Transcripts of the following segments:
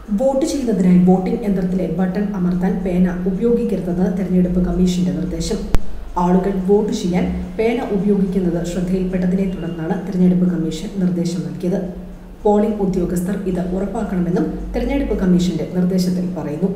vote ചെയ്യുന്നതിനായി voting യന്ത്രത്തിലെ button അമർത്താൻ പേന ഉപയോഗിക്കരുതെന്ന് തെരഞ്ഞെടുപ്പ് കമ്മീഷന്റെ നിർദ്ദേശം ആളുകൾ വോട്ട് ചെയ്യാൻ പേന ഉപയോഗിക്കുന്നത് ശ്രദ്ധയിൽപ്പെട്ടതിനെ തുടർന്നാണ് തെരഞ്ഞെടുപ്പ് കമ്മീഷൻ നിർദ്ദേശം നൽകിയത് പോളിംഗ് ഉദ്യോഗസ്ഥർ ഇത് ഉറപ്പാക്കണമെന്നും തെരഞ്ഞെടുപ്പ് കമ്മീഷന്റെ നിർദ്ദേശത്തിൽ പറയുന്നു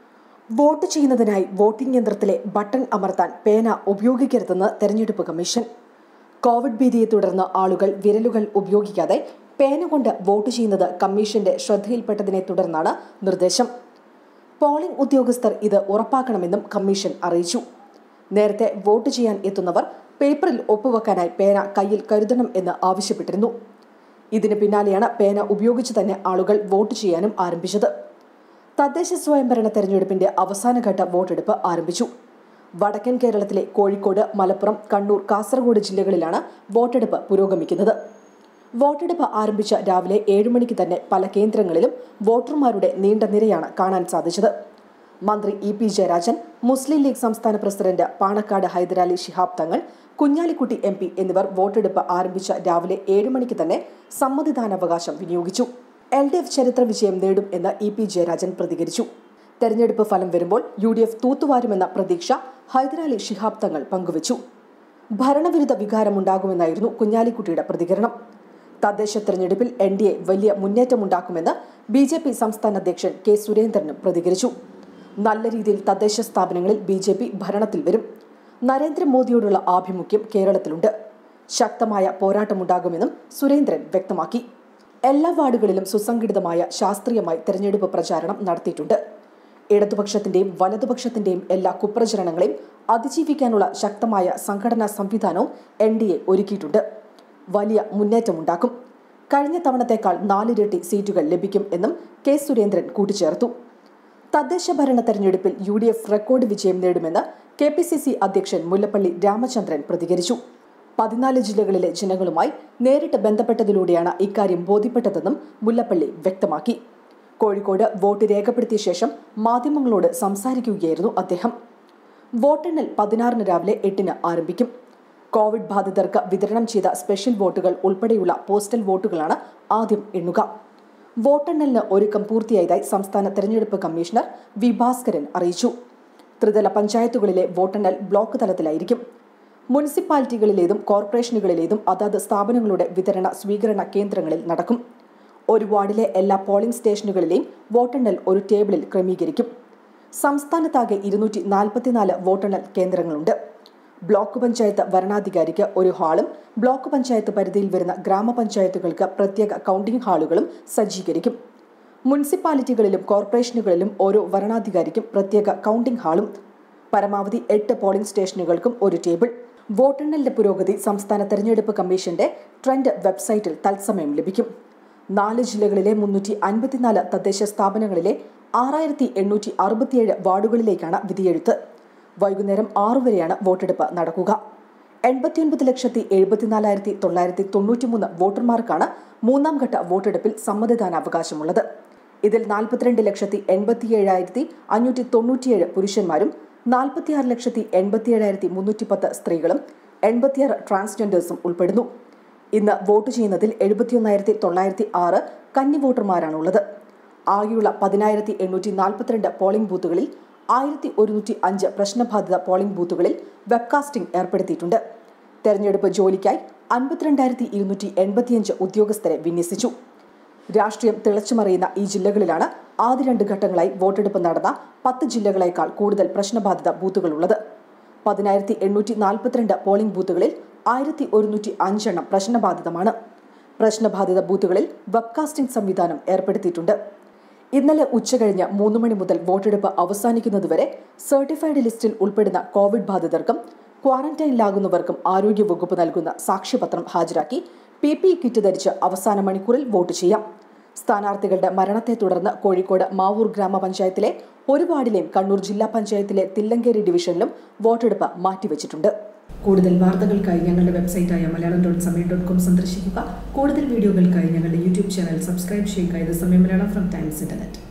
വോട്ട് ചെയ്യുന്നതിനായി വോട്ടിംഗ് യന്ത്രത്തിലെ ബട്ടൺ അമർത്താൻ പേന ഉപയോഗിക്കരുതെന്ന് തെരഞ്ഞെടുപ്പ് കമ്മീഷൻ കോവിഡ് ഭീതിയെ തുടർന്ന് ആളുകൾ വിരലുകൾ ഉപയോഗിക്കാതെ പേന കൊണ്ട് വോട്ട് ചെയ്യുന്നത് കമ്മീഷന്റെ ശ്രദ്ധയിൽപ്പെട്ടതിനെ തുടർന്നാണ് നിർദ്ദേശം പോളിംഗ് ഉദ്യോഗസ്ഥർ ഇത് ഉറപ്പാക്കണമെന്നും കമ്മീഷൻ അറിയിച്ചു നേരത്തെ വോട്ട് ചെയ്യാൻ എത്തുന്നവർ പേപ്പറിൽ ഒപ്പുവെക്കാനായി പേന കയ്യിൽ കരുതണം എന്ന് ആവശ്യപ്പെട്ടിരുന്നു ഇതിന് പിന്നാലെയാണ് പേന ഉപയോഗിച്ച് തന്നെ ആളുകൾ വോട്ട് ചെയ്യാനും ആരംഭിച്ചത് തദ്ദേശ സ്വയംഭരണ തെരഞ്ഞെടുപ്പിന്റെ അവസാനഘട്ട വോട്ടെടുപ്പ് ആരംഭിച്ചു വടക്കൻ കേരളത്തിലെ കോഴിക്കോട് മലപ്പുറം കണ്ണൂർ കാസർഗോഡ് ജില്ലകളിലാണ് വോട്ടെടുപ്പ് പുരോഗമിക്കുന്നത് വോട്ടെടുപ്പ് ആരംഭിച്ച രാവിലെ ഏഴ് മണിക്ക് തന്നെ പല കേന്ദ്രങ്ങളിലും വോട്ടർമാരുടെ നീണ്ട നിരയാണ് കാണാൻ സാധിച്ചത് മന്ത്രി ഇ പി ജയരാജൻ മുസ്ലിം ലീഗ് സംസ്ഥാന president Panakkad Hyderali Shihab Thangal Kunhalikutty M P എന്നിവർ വോട്ടെടുപ്പ് ആരംഭിച്ച രാവിലെ ഏഴ് മണിക്ക് തന്നെ സമ്മതിദാനാവകാശം വിനിയോഗിച്ചു എൽ ഡി എഫ് ചരിത്ര വിജയം നേടും എന്ന് ഇ പി ജയരാജൻ പ്രതികരിച്ചു തെരഞ്ഞെടുപ്പ് ഫലം വരുമ്പോൾ യു ഡി എഫ് തൂത്തുവാരുമെന്ന പ്രതീക്ഷ ഹൈദരാലി ശിഹാബ് തങ്ങൾ പങ്കുവച്ചു ഭരണവിരുദ്ധ വികാരമുണ്ടാകുമെന്നായിരുന്നു കുഞ്ഞാലിക്കുട്ടിയുടെ പ്രതികരണം തദ്ദേശ തെരഞ്ഞെടുപ്പിൽ എൻ ഡി എ വലിയ മുന്നേറ്റമുണ്ടാക്കുമെന്ന് ബി ജെ പി സംസ്ഥാന അധ്യക്ഷൻ കെ സുരേന്ദ്രനും പ്രതികരിച്ചു നല്ല രീതിയിൽ തദ്ദേശ സ്ഥാപനങ്ങളിൽ ബി ജെ പി ഭരണത്തിൽ വരും നരേന്ദ്രമോദിയോടുള്ള ആഭിമുഖ്യം കേരളത്തിലുണ്ട് ശക്തമായ പോരാട്ടമുണ്ടാകുമെന്നും സുരേന്ദ്രൻ വ്യക്തമാക്കി എല്ലാ വാർഡുകളിലും സുസംഘടിതമായ ശാസ്ത്രീയമായി തെരഞ്ഞെടുപ്പ് പ്രചാരണം നടത്തിയിട്ടുണ്ട് ഇടതുപക്ഷത്തിന്റെയും വലതുപക്ഷത്തിന്റെയും എല്ലാ കുപ്രചരണങ്ങളെയും അതിജീവിക്കാനുള്ള ശക്തമായ സംഘടനാ സംവിധാനവും എൻ ഡി എ ഒരുക്കിയിട്ടുണ്ട് വലിയ മുന്നേറ്റമുണ്ടാക്കും കഴിഞ്ഞ തവണത്തേക്കാൾ നാലിരട്ടി സീറ്റുകൾ ലഭിക്കും എന്നും കെ സുരേന്ദ്രൻ കൂട്ടിച്ചേർത്തു തദ്ദേശ ഭരണ തെരഞ്ഞെടുപ്പിൽ യു ഡി എഫ് റെക്കോർഡ് വിജയം നേടുമെന്ന് കെ പി സി സി അധ്യക്ഷൻ മുല്ലപ്പള്ളി രാമചന്ദ്രൻ പ്രതികരിച്ചു പതിനാല് ജില്ലകളിലെ ജനങ്ങളുമായി നേരിട്ട് ബന്ധപ്പെട്ടതിലൂടെയാണ് ഇക്കാര്യം ബോധ്യപ്പെട്ടതെന്നും മുല്ലപ്പള്ളി വ്യക്തമാക്കി കോഴിക്കോട് വോട്ട് രേഖപ്പെടുത്തിയ ശേഷം മാധ്യമങ്ങളോട് സംസാരിക്കുകയായിരുന്നു അദ്ദേഹം വോട്ടെണ്ണൽ പതിനാറിന് രാവിലെ എട്ടിന് ആരംഭിക്കും കോവിഡ് ബാധിതർക്ക് വിതരണം ചെയ്ത സ്പെഷ്യൽ വോട്ടുകൾ ഉൾപ്പെടെയുള്ള പോസ്റ്റൽ വോട്ടുകളാണ് ആദ്യം എണ്ണുക വോട്ടെണ്ണലിന് ഒരുക്കം പൂർത്തിയായതായി സംസ്ഥാന തെരഞ്ഞെടുപ്പ് കമ്മീഷണർ വി ഭാസ്കരൻ അറിയിച്ചു ത്രിതല പഞ്ചായത്തുകളിലെ വോട്ടെണ്ണൽ ബ്ലോക്ക് തലത്തിലായിരിക്കും മുനിസിപ്പാലിറ്റികളിലേതും കോർപ്പറേഷനുകളിലേതും അതാത് സ്ഥാപനങ്ങളുടെ വിതരണ സ്വീകരണ കേന്ദ്രങ്ങളിൽ നടക്കും ഒരു വാർഡിലെ എല്ലാ പോളിംഗ് സ്റ്റേഷനുകളിലെയും വോട്ടെണ്ണൽ ഒരു ടേബിളിൽ ക്രമീകരിക്കും സംസ്ഥാനത്താകെ ഇരുന്നൂറ്റി നാൽപ്പത്തിനാല് വോട്ടെണ്ണൽ കേന്ദ്രങ്ങളുണ്ട് ബ്ലോക്ക് പഞ്ചായത്ത് വരണാധികാരിക്ക് ഒരു ഹാളും ബ്ലോക്ക് പഞ്ചായത്ത് പരിധിയിൽ വരുന്ന ഗ്രാമപഞ്ചായത്തുകൾക്ക് പ്രത്യേക കൗണ്ടിംഗ് ഹാളുകളും സജ്ജീകരിക്കും മുനിസിപ്പാലിറ്റികളിലും കോർപ്പറേഷനുകളിലും ഓരോ വരണാധികാരിക്കും പ്രത്യേക കൗണ്ടിംഗ് ഹാളും പരമാവധി എട്ട് പോളിംഗ് സ്റ്റേഷനുകൾക്കും ഒരു ടേബിൾ വോട്ടെണ്ണലിന്റെ പുരോഗതി സംസ്ഥാന തെരഞ്ഞെടുപ്പ് കമ്മീഷന്റെ ട്രെൻഡ് വെബ്സൈറ്റിൽ തത്സമയം ലഭിക്കും നാല് ജില്ലകളിലെ മുന്നൂറ്റി അൻപത്തിനാല് തദ്ദേശ സ്ഥാപനങ്ങളിലെ ആറായിരത്തി എണ്ണൂറ്റി അറുപത്തിയേഴ് വാർഡുകളിലേക്കാണ് വിധിയെഴുത്ത് വൈകുന്നേരം ആറു വരെയാണ് വോട്ടെടുപ്പ് നടക്കുക എൺപത്തിയൊൻപത് ലക്ഷത്തി എഴുപത്തിനാലായിരത്തി തൊള്ളായിരത്തി തൊണ്ണൂറ്റിമൂന്ന് വോട്ടർമാർക്കാണ് മൂന്നാം ഘട്ട വോട്ടെടുപ്പിൽ സമ്മതിദാനാവകാശമുള്ളത് ഇതിൽ നാൽപ്പത്തിരണ്ട് ലക്ഷത്തി എൺപത്തിയേഴായിരത്തി അഞ്ഞൂറ്റി തൊണ്ണൂറ്റിയേഴ് പുരുഷന്മാരും നാൽപ്പത്തിയാറ് ലക്ഷത്തി എൺപത്തിയേഴായിരത്തി മുന്നൂറ്റി പത്ത് സ്ത്രീകളും എൺപത്തിയാറ് ട്രാൻസ്ജെൻഡേഴ്സും ഉൾപ്പെടുന്നു ഇന്ന് വോട്ട് ചെയ്യുന്നതിൽ എഴുപത്തിയൊന്നായിരത്തി തൊള്ളായിരത്തി ആറ് കന്നി വോട്ടർമാരാണുള്ളത് ആകെയുള്ള പതിനായിരത്തി എണ്ണൂറ്റി നാൽപ്പത്തിരണ്ട് പോളിംഗ് ബൂത്തുകളിൽ ആയിരത്തി ഒരുന്നൂറ്റി അഞ്ച് പ്രശ്നബാധിത പോളിംഗ് ബൂത്തുകളിൽ വെബ്കാസ്റ്റിംഗ് ഏർപ്പെടുത്തിയിട്ടുണ്ട് തെരഞ്ഞെടുപ്പ് ജോലിക്കായി അൻപത്തിരണ്ടായിരത്തി ഇരുന്നൂറ്റി എൺപത്തിയഞ്ച് ഉദ്യോഗസ്ഥരെ വിന്യസിച്ചു രാഷ്ട്രീയം തിളച്ചുമറിയുന്ന ഈ ജില്ലകളിലാണ് ആദ്യ രണ്ട് ഘട്ടങ്ങളായി വോട്ടെടുപ്പ് നടന്ന പത്ത് ജില്ലകളേക്കാൾ കൂടുതൽ പ്രശ്നബാധിത ബൂത്തുകളുള്ളത് പതിനായിരത്തി എണ്ണൂറ്റി നാൽപ്പത്തിരണ്ട് പോളിംഗ് ബൂത്തുകളിൽ ആയിരത്തി ഒരുന്നൂറ്റി അഞ്ചെണ്ണം പ്രശ്നബാധിതമാണ് പ്രശ്നബാധിത ബൂത്തുകളിൽ വെബ്കാസ്റ്റിംഗ് സംവിധാനം ഏർപ്പെടുത്തിയിട്ടുണ്ട് ഇന്നലെ ഉച്ചകഴിഞ്ഞ് മൂന്ന് മണി മുതൽ വോട്ടെടുപ്പ് അവസാനിക്കുന്നതുവരെ സർട്ടിഫൈഡ് ലിസ്റ്റിൽ ഉൾപ്പെടുന്ന കോവിഡ് ബാധിതർക്കും ക്വാറന്റൈനിലാകുന്നവർക്കും ആരോഗ്യവകുപ്പ് നൽകുന്ന സാക്ഷ്യപത്രം ഹാജരാക്കി പി പി കിറ്റ് ധരിച്ച് അവസാന മണിക്കൂറിൽ വോട്ട് ചെയ്യാം സ്ഥാനാർത്ഥികളുടെ മരണത്തെ തുടർന്ന് കോഴിക്കോട് മാവൂർ ഗ്രാമപഞ്ചായത്തിലെ ഒരു വാർഡിലെയും കണ്ണൂർ ജില്ലാ പഞ്ചായത്തിലെ തില്ലങ്കേരി ഡിവിഷനിലും വോട്ടെടുപ്പ് മാറ്റിവെച്ചിട്ടുണ്ട് കൂടുതൽ വാർത്തകൾക്കായി ഞങ്ങളുടെ വെബ്സൈറ്റായ Malayalam dot Samayam dot com സന്ദർശിക്കുക കൂടുതൽ വീഡിയോകൾക്കായി ഞങ്ങളുടെ യൂട്യൂബ് ചാനൽ സബ്സ്ക്രൈബ് ചെയ്യുക ഇത് സമയം മലയാളം ഫ്രം ടൈംസ് ഇന്റർനെറ്റ്